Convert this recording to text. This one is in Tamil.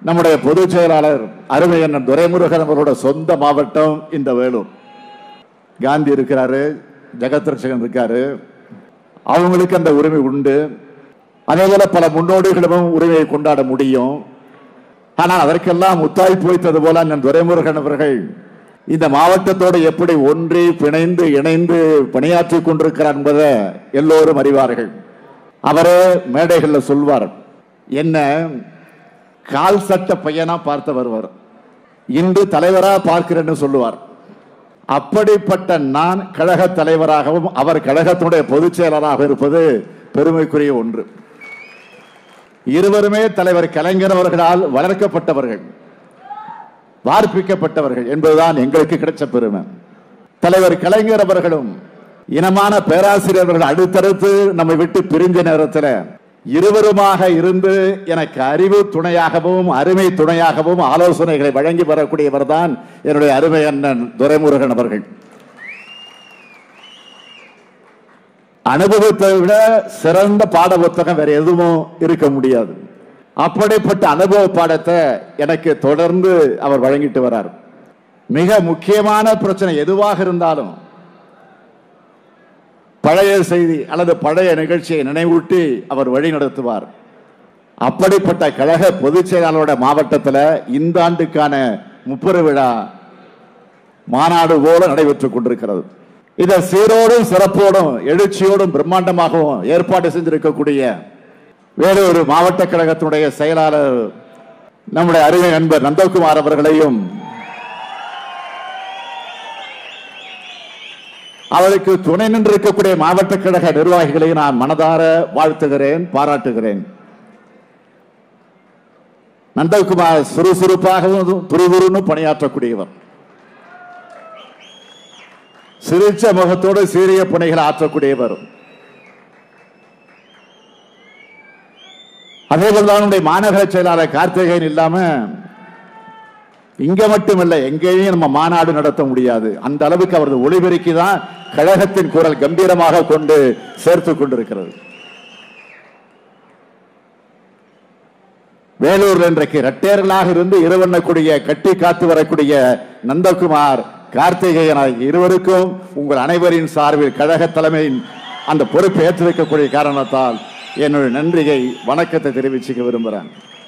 நம்முடைய பொதுச் செயலாளர் அருமை அண்ணன் துரைமுருகன் அவரோட சொந்த மாவட்டம் இந்த வேலூர் காந்தி இருக்கிறாரு ஜெகத் ரட்சகன் இருக்காரு அவங்களுக்கு அந்த உரிமை உண்டு அதே போல பல முன்னோடிகளும் உரிமையை கொண்டாட முடியும் ஆனால் அதற்கெல்லாம் முத்தாய்ப்பு வைத்தது போல அண்ணன் துரைமுருகன் அவர்கள் இந்த மாவட்டத்தோடு எப்படி ஒன்றி பிணைந்து இணைந்து பணியாற்றி கொண்டிருக்கிறார் என்பதை எல்லோரும் அறிவார்கள் அவரே மேடைகளில் சொல்வார் என்ன கால் சட்ட பையனா பார்த்து வருவார் இன்று தலைவரா பார்க்கிறேன்னு சொல்லுவார் அப்படிப்பட்ட நான் கழக தலைவராகவும் அவர் கழகத்தினுடைய பொதுச் செயலராக இருப்பது பெருமைக்குரிய ஒன்று இருவருமே தலைவர் கலைஞர் அவர்களால் வளர்க்கப்பட்டவர்கள் வார்ப்பிக்கப்பட்டவர்கள் என்பதுதான் எங்களுக்கு கிடைச்ச பெருமை தலைவர் கலைஞர் அவர்களும் இனமான பேராசிரியர்கள் அடுத்தடுத்து நம்மை விட்டு பிரிஞ்ச நேரத்தில் இருவருமாக இருந்து எனக்கு அறிவு துணையாகவும் அருமை துணையாகவும் ஆலோசனைகளை வழங்கி வரக்கூடியவர் தான் என்னுடைய அருமை அண்ணன் துரைமுருகன் அவர்கள் அனுபவத்தை விட சிறந்த பாட புத்தகம் வேற எதுவும் இருக்க முடியாது அப்படிப்பட்ட அனுபவ பாடத்தை எனக்கு தொடர்ந்து அவர் வழங்கிட்டு வரார் மிக முக்கியமான பிரச்சனை எதுவாக இருந்தாலும் பழைய செய்தி அல்லது பழைய நிகழ்ச்சியை நினைவூட்டி அவர் வழி நடத்துவார் அப்படிப்பட்ட கழக பொதுச் செயலாளரோட மாவட்டத்தில் இந்த ஆண்டுக்கான முப்பெரு விழா மாநாடு போல நடைபெற்றுக் கொண்டிருக்கிறது இதை சீரோடும் சிறப்போடும் எழுச்சியோடும் பிரம்மாண்டமாகவும் ஏற்பாடு செஞ்சிருக்கக்கூடிய வேறொரு மாவட்ட கழகத்தினுடைய செயலாளர் நம்முடைய அருமை நண்பர் நந்தகுமார் அவர்களையும் அவருக்கு துணை நின்றிருக்கக்கூடிய மாவட்ட கழக நிர்வாகிகளை நான் மனதார வாழ்த்துகிறேன் பாராட்டுகிறேன் நந்தகுமார் சுறுசுறுப்பாகவும் துருதுருன்னு பணியாற்றக்கூடியவர் சிரிச்ச முகத்தோடு சீரிய பணிகளை ஆற்றக்கூடியவர் அதே போலதான் நம்முடைய மாநகர செயலாளர் கார்த்திகேயன் இல்லாம இங்க மட்டுமல்ல எங்கேயும் நம்ம மாநாடு நடத்த முடியாது அந்த அளவுக்கு அவரது ஒளிபெருக்கி தான் கழகத்தின் குரல் கம்பீரமாக கொண்டு சேர்த்து கொண்டிருக்கிறது வேலூர் இன்றைக்கு இரட்டையர்களாக இருந்து இருவண்ணக்கூடிய கட்டி காத்து வரக்கூடிய நந்தகுமார் கார்த்திகேயன் ஆகிய இருவருக்கும் உங்கள் அனைவரின் சார்பில் கழக தலைமையின் அந்த பொறுப்பை ஏற்று வைக்கக்கூடிய காரணத்தால் என்னுடைய நன்றியை வணக்கத்தை தெரிவிச்சுக்க விரும்புகிறேன்